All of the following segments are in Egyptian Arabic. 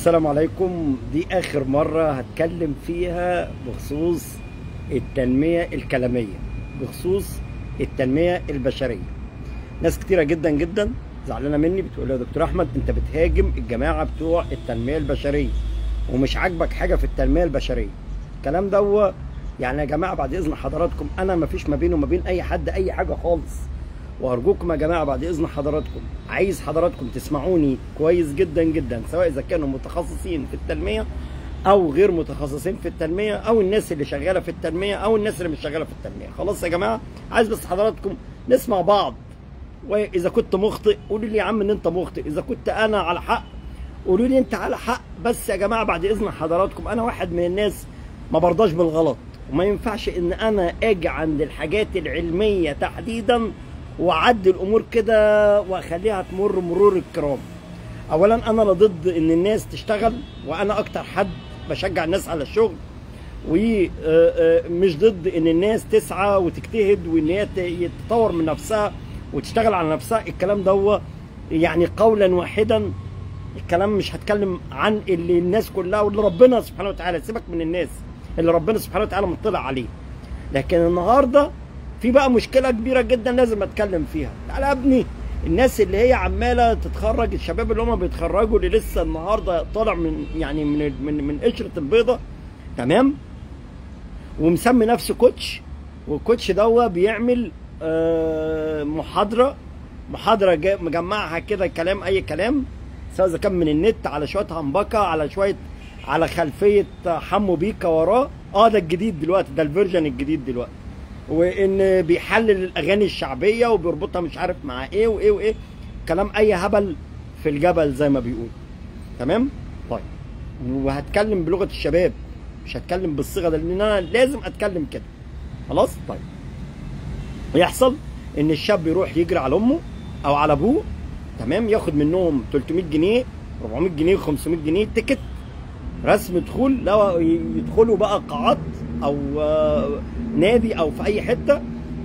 السلام عليكم دي اخر مرة هتكلم فيها بخصوص التنمية الكلامية بخصوص التنمية البشرية ناس كتيرة جدا جدا زعلانة مني بتقول يا دكتور احمد انت بتهاجم الجماعة بتوع التنمية البشرية ومش عاجبك حاجة في التنمية البشرية الكلام ده هو يعني يا جماعة بعد اذن حضراتكم انا مفيش ما بيني وما بين اي حد اي حاجة خالص وارجوكم يا جماعه بعد اذن حضراتكم عايز حضراتكم تسمعوني كويس جدا جدا سواء اذا كانوا متخصصين في التنميه او غير متخصصين في التنميه او الناس اللي شغاله في التنميه او الناس اللي مش شغاله في التنميه خلاص يا جماعه عايز بس حضراتكم نسمع بعض واذا كنت مخطئ قولوا لي يا عم ان انت مخطئ اذا كنت انا على حق قولوا لي انت على حق بس يا جماعه بعد اذن حضراتكم انا واحد من الناس ما برضاش بالغلط وما ينفعش ان انا اجي عند الحاجات العلميه تحديدا واعدي الامور كده واخليها تمر مرور الكرام اولا انا لا ضد ان الناس تشتغل وانا اكتر حد بشجع الناس على الشغل ومش ضد ان الناس تسعى وتجتهد وان هي تطور من نفسها وتشتغل على نفسها الكلام ده هو يعني قولا واحدا الكلام مش هتكلم عن اللي الناس كلها واللي ربنا سبحانه وتعالى سيبك من الناس اللي ربنا سبحانه وتعالى مطلع عليه لكن النهارده في بقى مشكله كبيره جدا لازم اتكلم فيها تعالى يا ابني الناس اللي هي عماله تتخرج الشباب اللي هم بيتخرجوا اللي لسه النهارده طالع من يعني من من من قشره البيضه تمام ومسمي نفسه كوتش والكوتش ده بيعمل آه محاضره محاضره مجمعها كده كلام اي كلام سواء اذا كان من النت على شويه همبكه على شويه على خلفيه حمو بيكا وراه اه ده الجديد دلوقتي ده الفيرجن الجديد دلوقتي وان بيحلل الاغاني الشعبيه وبيربطها مش عارف مع ايه وايه وايه كلام اي هبل في الجبل زي ما بيقول تمام طيب وهتكلم بلغه الشباب مش هتكلم بالصيغه ده لان انا لازم اتكلم كده خلاص طيب يحصل ان الشاب يروح يجري على امه او على ابوه تمام ياخد منهم 300 جنيه 400 جنيه 500 جنيه تيكت رسم دخول لو يدخلوا بقى قاعات او نادي او في اي حته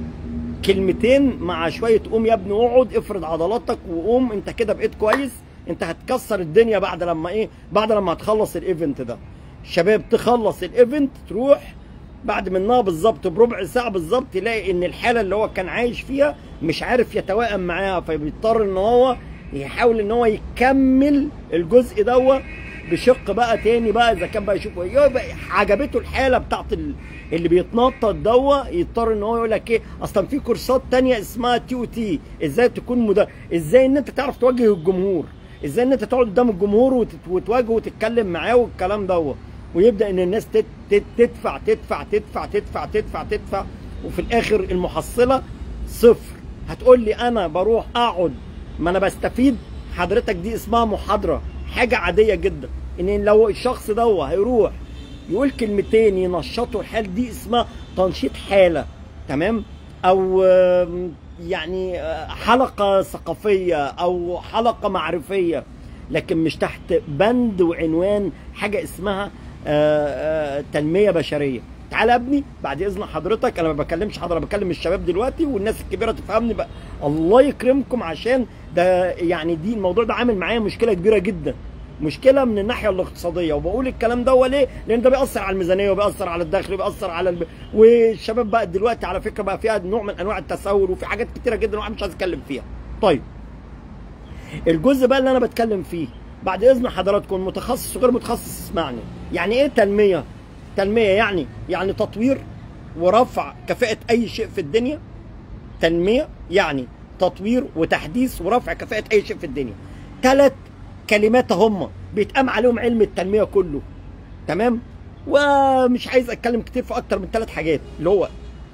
كلمتين مع شويه قوم يا ابني اقعد افرد عضلاتك وقوم انت كده بقيت كويس انت هتكسر الدنيا بعد لما ايه بعد لما هتخلص الايفنت ده الشباب تخلص الايفنت تروح بعد منها بالظبط بربع ساعه بالظبط تلاقي ان الحاله اللي هو كان عايش فيها مش عارف يتوائم معاها فبيضطر ان هو يحاول ان هو يكمل الجزء دوت بشق بقى تاني بقى اذا كان بقى يشوف يبقى عجبته الحاله بتاعت اللي بيتنطط دوا يضطر ان هو يقول لك ايه اصلا في كورسات تانية اسمها تي او تي ازاي تكون مدرب ازاي ان انت تعرف توجه الجمهور ازاي ان انت تقعد قدام الجمهور وتواجهه وتتكلم معاه والكلام دوا ويبدا ان الناس تت تت تدفع تدفع تدفع تدفع تدفع تدفع وفي الاخر المحصله صفر هتقول لي انا بروح اقعد ما انا بستفيد حضرتك دي اسمها محاضره حاجه عاديه جدا ان لو الشخص ده هيروح يقول كلمتين ينشطوا الحال دي اسمها تنشيط حاله تمام او يعني حلقه ثقافيه او حلقه معرفيه لكن مش تحت بند وعنوان حاجه اسمها تنميه بشريه تعالى يا ابني بعد اذن حضرتك انا ما بكلمش حضرتك بكلم الشباب دلوقتي والناس الكبيره تفهمني بقى الله يكرمكم عشان ده يعني دي الموضوع ده عامل معايا مشكله كبيره جدا مشكله من الناحيه الاقتصاديه وبقول الكلام ده ليه؟ لان ده بيأثر على الميزانيه وبيأثر على الدخل وبيأثر على الب... والشباب بقى دلوقتي على فكره بقى فيها نوع من انواع التسول وفي حاجات كتيره جدا الواحد مش عايز يتكلم فيها. طيب الجزء بقى اللي انا بتكلم فيه بعد اذن حضراتكم متخصص وغير متخصص اسمعني يعني ايه تنميه؟ تنميه يعني يعني تطوير ورفع كفاءه اي شيء في الدنيا تنميه يعني تطوير وتحديث ورفع كفاءه اي شيء في الدنيا. ثلاث كلمات هم بيتقام عليهم علم التنميه كله تمام ومش عايز اتكلم كتير في اكتر من ثلاث حاجات اللي هو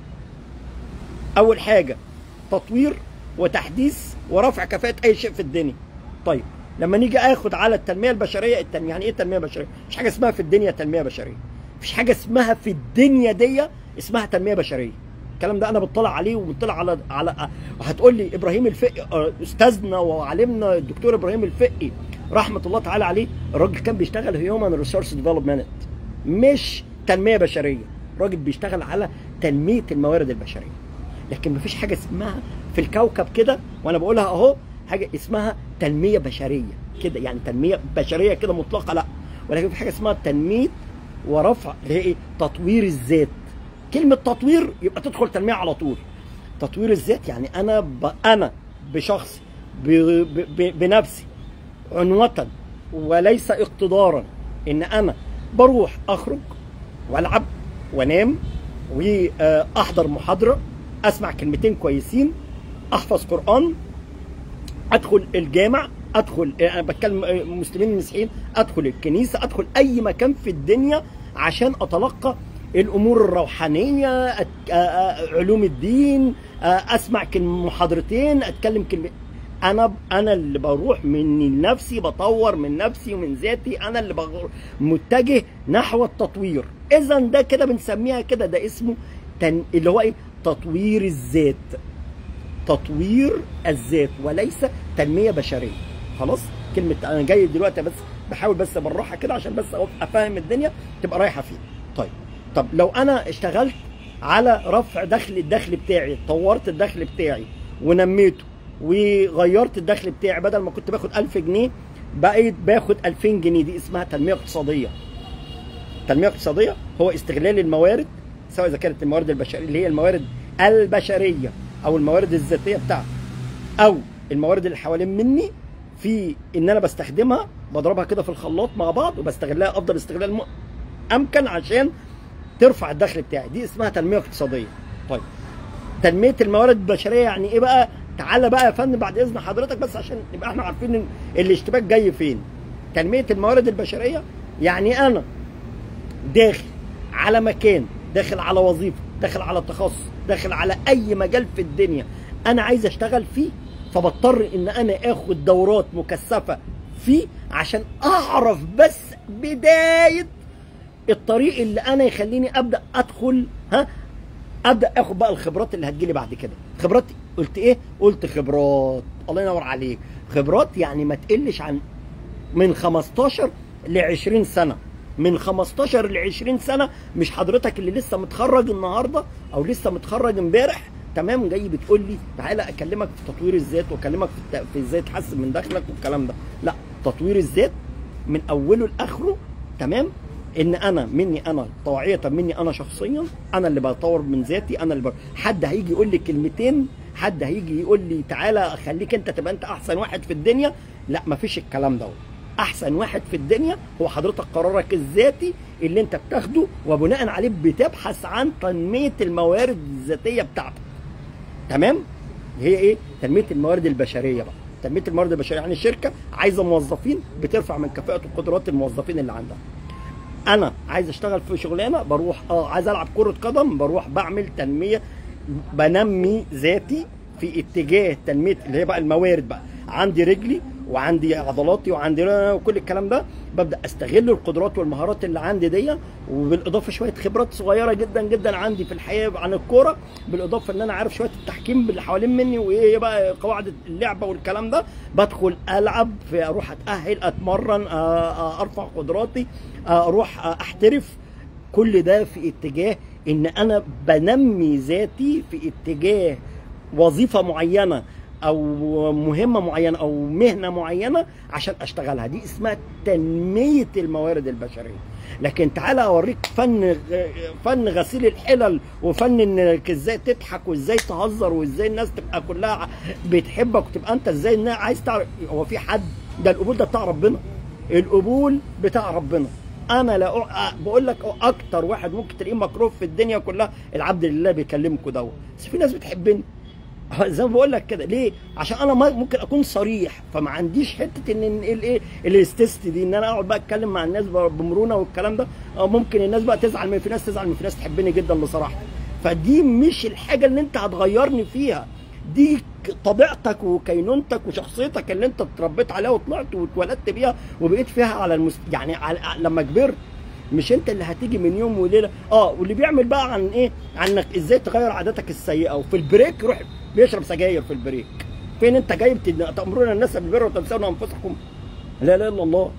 اول حاجه تطوير وتحديث ورفع كفاءه اي شيء في الدنيا طيب لما نيجي اخد على التنميه البشريه التنميه يعني ايه تنميه بشريه مفيش حاجه اسمها في الدنيا تنميه بشريه مفيش حاجه اسمها في الدنيا دي اسمها تنميه بشريه الكلام ده انا بطلع عليه وبطلع على على هتقول لي ابراهيم الفقي استاذنا وعالمنا الدكتور ابراهيم الفقي رحمه الله تعالى عليه الراجل كان بيشتغل هيومن ريسورس ديفلوبمنت مش تنميه بشريه راجل بيشتغل على تنميه الموارد البشريه لكن مفيش حاجه اسمها في الكوكب كده وانا بقولها اهو حاجه اسمها تنميه بشريه كده يعني تنميه بشريه كده مطلقه لا ولكن في حاجه اسمها تنميه ورفع اللي هي ايه تطوير الذات كلمه تطوير يبقى تدخل تنميه على طول تطوير الذات يعني انا ب... انا بشخصي ب... ب... ب... بنفسي عنوة وليس اقتدارا ان انا بروح اخرج والعب وانام واحضر محاضره اسمع كلمتين كويسين احفظ قران ادخل الجامع ادخل انا بتكلم مسلمين مسيحيين ادخل الكنيسه ادخل اي مكان في الدنيا عشان اتلقى الامور الروحانيه أت... آ- آ- علوم الدين آ- اسمع كلمه محاضرتين اتكلم كلمه انا انا اللي بروح من نفسي بطور من نفسي ومن ذاتي انا اللي بغ... متجه نحو التطوير اذا ده كده بنسميها كده ده اسمه تن... اللي هو ايه تطوير الذات تطوير الذات وليس تنميه بشريه خلاص كلمه انا جاي دلوقتي بس بحاول بس بالراحه كده عشان بس افهم الدنيا تبقى رايحه فين طيب طب لو انا اشتغلت على رفع دخل الدخل بتاعي طورت الدخل بتاعي ونميته وغيرت الدخل بتاعي بدل ما كنت باخد 1000 جنيه بقيت باخد 2000 جنيه دي اسمها تنميه اقتصاديه تنميه اقتصاديه هو استغلال الموارد سواء اذا كانت الموارد البشريه اللي هي الموارد البشريه او الموارد الذاتيه بتاعتي او الموارد اللي حوالين مني في ان انا بستخدمها بضربها كده في الخلاط مع بعض وبستغلها افضل استغلال م- امكن عشان ترفع الدخل بتاعي دي اسمها تنميه اقتصاديه طيب تنميه الموارد البشريه يعني ايه بقى تعالى بقى يا فندم بعد اذن حضرتك بس عشان نبقى احنا عارفين إن الاشتباك جاي فين تنميه الموارد البشريه يعني انا داخل على مكان داخل على وظيفه داخل على تخصص داخل على اي مجال في الدنيا انا عايز اشتغل فيه فبضطر ان انا اخد دورات مكثفه فيه عشان اعرف بس بدايه الطريق اللي انا يخليني ابدا ادخل ها ابدا اخد بقى الخبرات اللي هتجيلي بعد كده خبرات قلت ايه قلت خبرات الله ينور عليك خبرات يعني ما تقلش عن من 15 ل 20 سنه من 15 ل 20 سنه مش حضرتك اللي لسه متخرج النهارده او لسه متخرج امبارح تمام جاي بتقول لي تعالى اكلمك في تطوير الذات واكلمك في, الت- في ازاي تحسن من دخلك والكلام ده لا تطوير الذات من اوله لاخره تمام ان انا مني انا طوعيه مني انا شخصيا انا اللي بطور من ذاتي انا اللي ب... حد هيجي يقول لي كلمتين حد هيجي يقول لي تعالى اخليك انت تبقى انت احسن واحد في الدنيا لا مفيش الكلام دوت احسن واحد في الدنيا هو حضرتك قرارك الذاتي اللي انت بتاخده وبناء عليه بتبحث عن تنميه الموارد الذاتيه بتاعتك تمام هي ايه تنميه الموارد البشريه بقى تنميه الموارد البشريه يعني الشركه عايزه موظفين بترفع من كفاءه وقدرات الموظفين اللي عندها انا عايز اشتغل في شغلانه بروح اه عايز العب كره قدم بروح بعمل تنميه بنمي ذاتي في اتجاه تنميه اللي هي بقى الموارد بقى عندي رجلي وعندي عضلاتي وعندي وكل الكلام ده ببدا استغل القدرات والمهارات اللي عندي دي وبالاضافه شويه خبرات صغيره جدا جدا عندي في الحياه عن الكوره بالاضافه ان انا عارف شويه التحكيم اللي حوالين مني وايه بقى قواعد اللعبه والكلام ده بدخل العب في اروح اتاهل اتمرن آه، آه، ارفع قدراتي آه، اروح آه، احترف كل ده في اتجاه ان انا بنمي ذاتي في اتجاه وظيفه معينه او مهمه معينه او مهنه معينه عشان اشتغلها دي اسمها تنميه الموارد البشريه لكن تعالى اوريك فن فن غسيل الحلل وفن انك ازاي تضحك وازاي تهزر وازاي الناس تبقى كلها بتحبك وتبقى انت ازاي إنها عايز تعرف هو في حد ده القبول ده بتاع ربنا القبول بتاع ربنا انا لا أع- بقول لك اكتر واحد ممكن تلاقيه مكروه في الدنيا كلها العبد لله بيكلمكوا دوت بس في ناس بتحبني زي ما بقول لك كده ليه عشان انا ما- ممكن اكون صريح فما عنديش حته ان إن الايه الاستست دي ان انا اقعد بقى اتكلم مع الناس بمرونه والكلام ده أو ممكن الناس بقى تزعل من في ناس تزعل من في ناس تحبني جدا بصراحه فدي مش الحاجه اللي انت هتغيرني فيها دي ك- طبيعتك وكينونتك وشخصيتك اللي انت اتربيت عليها وطلعت واتولدت بيها وبقيت فيها على المس... يعني على... لما كبرت مش انت اللي هتيجي من يوم وليله اه واللي بيعمل بقى عن ايه عنك ازاي تغير عاداتك السيئه وفي البريك يروح بيشرب سجاير في البريك فين انت جاي بت- تامرون الناس بالبر وتنسون انفسكم لا اله الا الله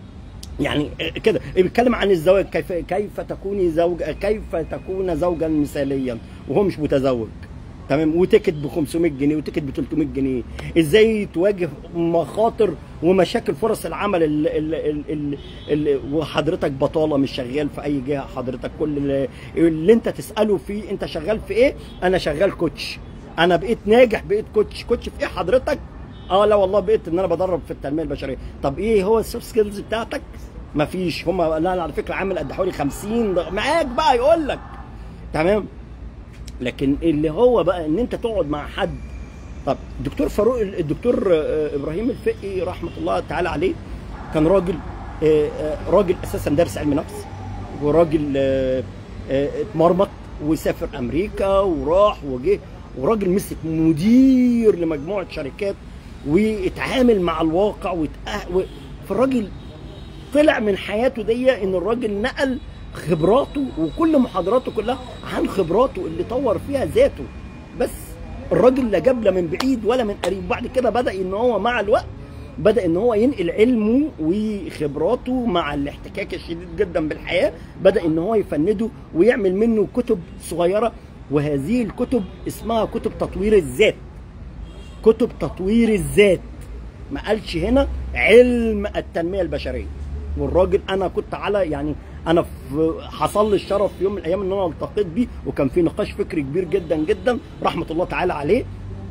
يعني كده بيتكلم عن الزواج كيف كيف تكوني زوج كيف تكون زوجا مثاليا وهو مش متزوج تمام وتيكت ب 500 جنيه وتيكت ب 300 جنيه ازاي تواجه مخاطر ومشاكل فرص العمل ال ال ال ال ال وحضرتك بطاله مش شغال في اي جهه حضرتك كل اللي, اللي انت تساله فيه انت شغال في ايه انا شغال كوتش انا بقيت ناجح بقيت كوتش كوتش في ايه حضرتك اه لا والله بقيت ان انا بدرب في التنميه البشريه طب ايه هو السوفت سكيلز بتاعتك مفيش هم لا انا على فكره عامل قد حوالي 50 ضغ- معاك بقى يقول لك تمام لكن اللي هو بقى ان انت تقعد مع حد طب الدكتور فاروق الدكتور آه، ابراهيم الفقي رحمه الله تعالى عليه كان راجل آه، آه، راجل اساسا دارس علم نفس وراجل آه، آه، اتمرمط وسافر امريكا وراح وجه وراجل مسك مدير لمجموعه شركات واتعامل مع الواقع واتأه... و... فالراجل طلع من حياته دي ان الراجل نقل خبراته وكل محاضراته كلها عن خبراته اللي طور فيها ذاته بس الراجل لا جاب لا من بعيد ولا من قريب بعد كده بدا ان هو مع الوقت بدا ان هو ينقل علمه وخبراته مع الاحتكاك الشديد جدا بالحياه بدا ان هو يفنده ويعمل منه كتب صغيره وهذه الكتب اسمها كتب تطوير الذات كتب تطوير الذات ما قالش هنا علم التنميه البشريه والراجل انا كنت على يعني انا في حصل لي الشرف في يوم من الايام ان انا التقيت بيه وكان في نقاش فكري كبير جدا جدا رحمه الله تعالى عليه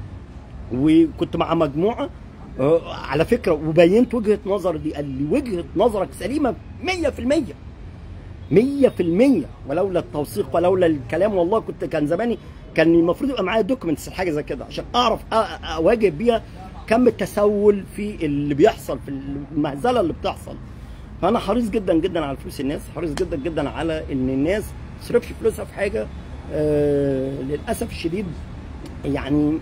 وكنت مع مجموعه آه، على فكره وبينت وجهه نظر دي قال لي وجهه نظرك سليمه 100% 100% ولولا التوثيق ولولا الكلام والله كنت كان زماني كان المفروض يبقى معايا دوكيومنتس حاجه زي كده عشان اعرف أ- أ- اواجه بيها كم التسول في اللي بيحصل في المهزله اللي بتحصل فانا حريص جدا جدا على فلوس الناس حريص جدا جدا على ان الناس ما تصرفش فلوسها في حاجه آه للاسف الشديد يعني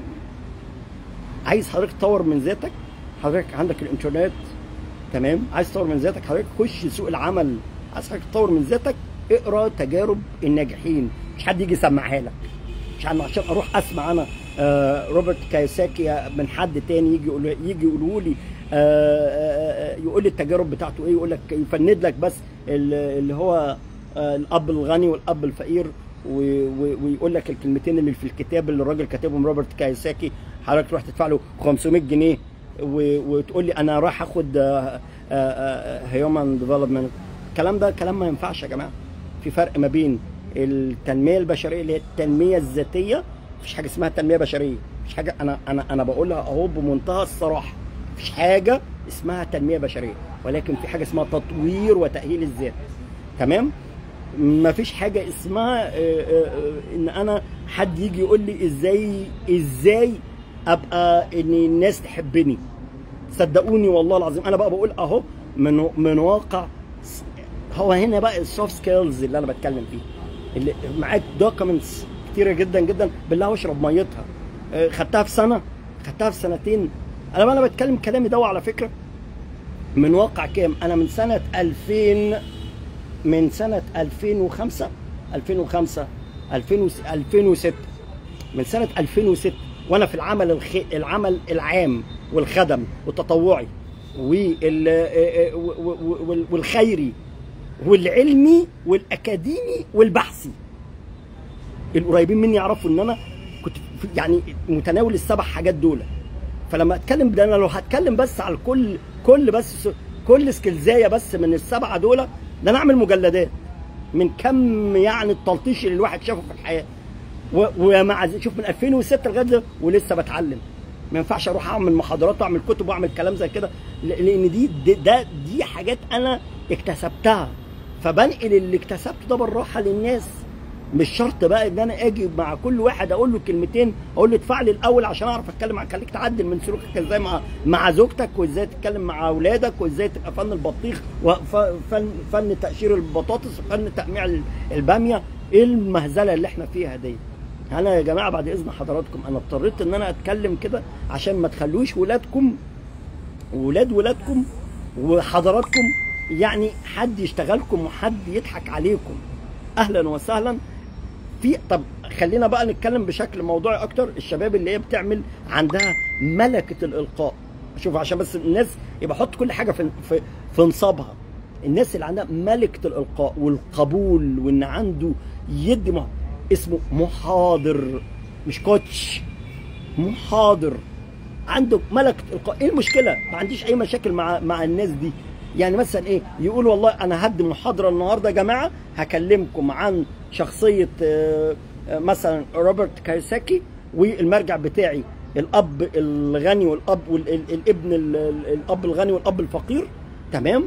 عايز حضرتك تطور من ذاتك حضرتك عندك الانترنت تمام عايز تطور من ذاتك حضرتك خش سوق العمل عايز حضرتك تطور من ذاتك اقرا تجارب الناجحين مش حد يجي يسمعها لك مش عشان عشان اروح اسمع انا آه روبرت كايوساكي من حد تاني يجي يقول يجي يقوله لي آه آه يقول لي التجارب بتاعته ايه يقول لك يفند لك بس ال- اللي هو آه الاب الغني والاب الفقير و- و- ويقول لك الكلمتين اللي في الكتاب اللي الراجل كاتبهم روبرت كايوساكي حضرتك تروح تدفع له 500 جنيه و- وتقول لي انا رايح اخد هيومن ديفلوبمنت الكلام ده كلام ما ينفعش يا جماعه في فرق ما بين التنميه البشريه اللي هي التنميه الذاتيه مفيش حاجه اسمها تنميه بشريه مفيش حاجه انا انا انا بقولها اهو بمنتهى الصراحه مفيش حاجه اسمها تنميه بشريه ولكن في حاجه اسمها تطوير وتاهيل الذات تمام مفيش حاجه اسمها آه، آه، آه، ان انا حد يجي يقول لي ازاي ازاي ابقى ان الناس تحبني صدقوني والله العظيم انا بقى بقول اهو من من واقع هو هنا بقى السوفت سكيلز اللي انا بتكلم فيه اللي معاك دوكيومنتس كتيره جدا جدا بالله واشرب ميتها آه، خدتها في سنه خدتها في سنتين انا انا بتكلم كلامي ده على فكره من واقع كام انا من سنه 2000 من سنه 2005 2005 2000 2006 من سنه 2006 وانا في العمل الخ... العمل العام والخدم والتطوعي وال... و- و- وال- والخيري والعلمي والاكاديمي والبحثي القريبين مني يعرفوا ان انا كنت في- يعني متناول السبع حاجات دول فلما اتكلم ده انا لو هتكلم بس على كل كل بس كل سكيلزايه بس من السبعه دول ده انا اعمل مجلدات من كم يعني التلطيش اللي الواحد شافه في الحياه و- ومع ذ- شوف من 2006 لغايه دلوقتي ولسه بتعلم ما ينفعش اروح اعمل محاضرات واعمل كتب واعمل كلام زي كده ل- لان دي دي, ده دي حاجات انا اكتسبتها فبنقل اللي اكتسبته ده بالراحه للناس مش شرط بقى ان انا اجي مع كل واحد اقول له كلمتين اقول له ادفع لي الاول عشان اعرف اتكلم معاك خليك تعدل من سلوكك ازاي مع مع زوجتك وازاي تتكلم مع اولادك وازاي تبقى فن البطيخ وفن فن تقشير البطاطس وفن تقميع ال- الباميه ايه المهزله اللي احنا فيها دي انا يا جماعه بعد اذن حضراتكم انا اضطريت ان انا اتكلم كده عشان ما تخلوش ولادكم ولاد ولادكم وحضراتكم يعني حد يشتغلكم وحد يضحك عليكم اهلا وسهلا في طب خلينا بقى نتكلم بشكل موضوعي اكتر الشباب اللي هي بتعمل عندها ملكه الالقاء شوف عشان بس الناس يبقى حط كل حاجه في في, في نصابها الناس اللي عندها ملكه الالقاء والقبول وان عنده يدي مح... اسمه محاضر مش كوتش محاضر عنده ملكة القاء ايه المشكلة؟ ما عنديش أي مشاكل مع مع الناس دي يعني مثلا ايه يقول والله انا هدي محاضره النهارده يا جماعه هكلمكم عن شخصيه آه، آه، مثلا روبرت كايساكي والمرجع بتاعي الاب الغني والاب والابن الاب الغني والاب الفقير تمام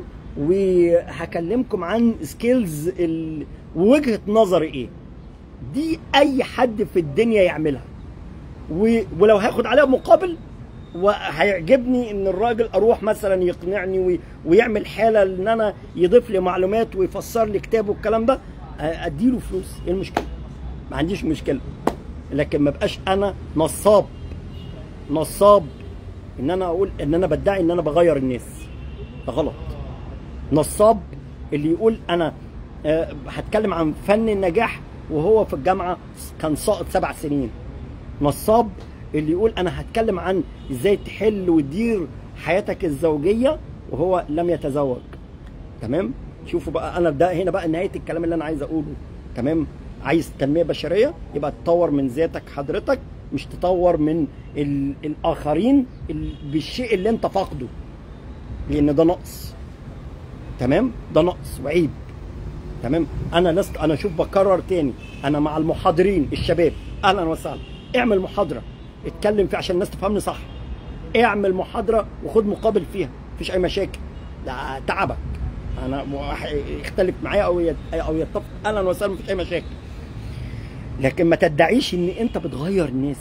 وهكلمكم عن سكيلز ووجهه نظري ايه دي اي حد في الدنيا يعملها و- ولو هاخد عليها مقابل وهيعجبني ان الراجل اروح مثلا يقنعني وي- ويعمل حاله ان انا يضيف لي معلومات ويفسر لي كتاب والكلام ده اديله فلوس ايه المشكله ما عنديش مشكله لكن ما بقاش انا نصاب نصاب ان انا اقول ان انا بدعي ان انا بغير الناس ده غلط نصاب اللي يقول انا آه، هتكلم عن فن النجاح وهو في الجامعه كان ساقط سبع سنين نصاب اللي يقول انا هتكلم عن ازاي تحل وتدير حياتك الزوجيه وهو لم يتزوج تمام شوفوا بقى انا ده هنا بقى نهايه الكلام اللي انا عايز اقوله تمام عايز تنميه بشريه يبقى تطور من ذاتك حضرتك مش تطور من ال- الاخرين ال- بالشيء اللي انت فاقده لان ده نقص تمام ده نقص وعيب تمام انا لست انا شوف بكرر تاني انا مع المحاضرين الشباب اهلا وسهلا اعمل محاضره اتكلم فيها عشان الناس تفهمني صح اعمل محاضره وخد مقابل فيها مفيش اي مشاكل ده تعبك انا واحد يختلف معايا او يت- او يتفق اهلا وسهلا مفيش اي مشاكل لكن ما تدعيش ان انت بتغير الناس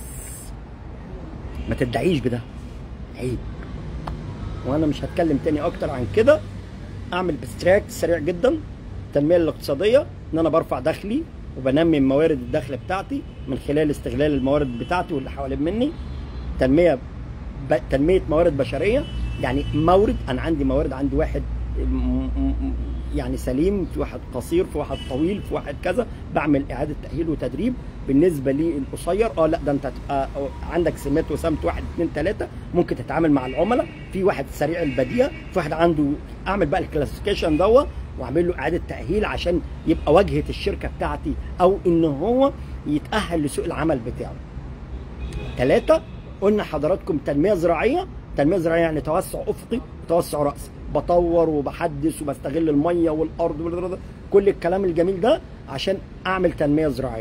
ما تدعيش بده عيب وانا مش هتكلم تاني اكتر عن كده اعمل بستراكت سريع جدا التنميه الاقتصاديه ان انا برفع دخلي وبنمي موارد الدخل بتاعتي من خلال استغلال الموارد بتاعتي واللي حوالين مني تنميه ب... تنميه موارد بشريه يعني مورد انا عندي موارد عندي واحد م... م... يعني سليم في واحد قصير في واحد طويل في واحد كذا بعمل اعاده تاهيل وتدريب بالنسبه للقصير اه لا ده انت هتبقى عندك سمات وسمت واحد اثنين ثلاثه ممكن تتعامل مع العملاء في واحد سريع البديهه في واحد عنده اعمل بقى الكلاسيفيكيشن دوت واعمل له اعاده تاهيل عشان يبقى واجهه الشركه بتاعتي او ان هو يتاهل لسوق العمل بتاعه ثلاثة قلنا حضراتكم تنمية زراعية تنمية زراعية يعني توسع أفقي وتوسع رأسي بطور وبحدث وبستغل المية والأرض والرضا كل الكلام الجميل ده عشان أعمل تنمية زراعية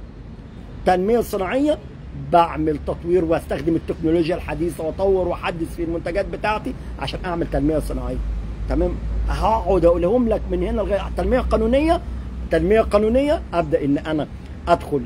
تنمية صناعية بعمل تطوير واستخدم التكنولوجيا الحديثة واطور واحدث في المنتجات بتاعتي عشان اعمل تنمية صناعية تمام هقعد اقولهم لك من هنا لغايه التنميه القانونيه التنميه القانونيه ابدا ان انا ادخل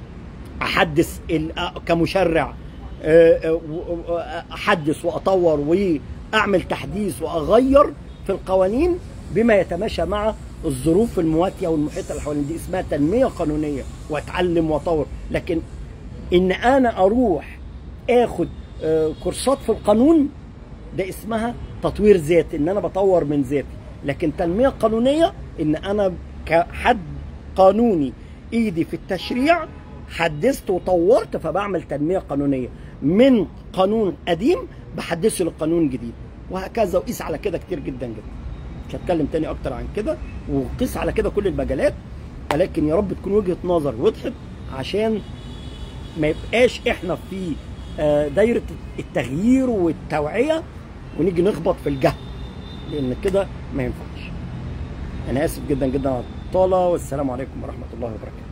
احدث ال- كمشرع آه، آه، و- آه، احدث واطور واعمل تحديث واغير في القوانين بما يتماشى مع الظروف المواتيه والمحيطه اللي حوالين دي اسمها تنميه قانونيه واتعلم واطور لكن ان انا اروح اخد آه، كورسات في القانون ده اسمها تطوير ذات ان انا بطور من ذاتي لكن تنميه قانونيه ان انا كحد قانوني ايدي في التشريع حدثت وطورت فبعمل تنميه قانونيه من قانون قديم بحدثه لقانون جديد وهكذا وقيس على كده كتير جدا جدا مش هتكلم تاني اكتر عن كده وقيس على كده كل المجالات ولكن يا رب تكون وجهه نظر وضحت عشان ما يبقاش احنا في آه، دايره التغيير والتوعيه ونيجي نخبط في الجهل لان كده ما ينفعش انا اسف جدا جدا على الطاله والسلام عليكم ورحمه الله وبركاته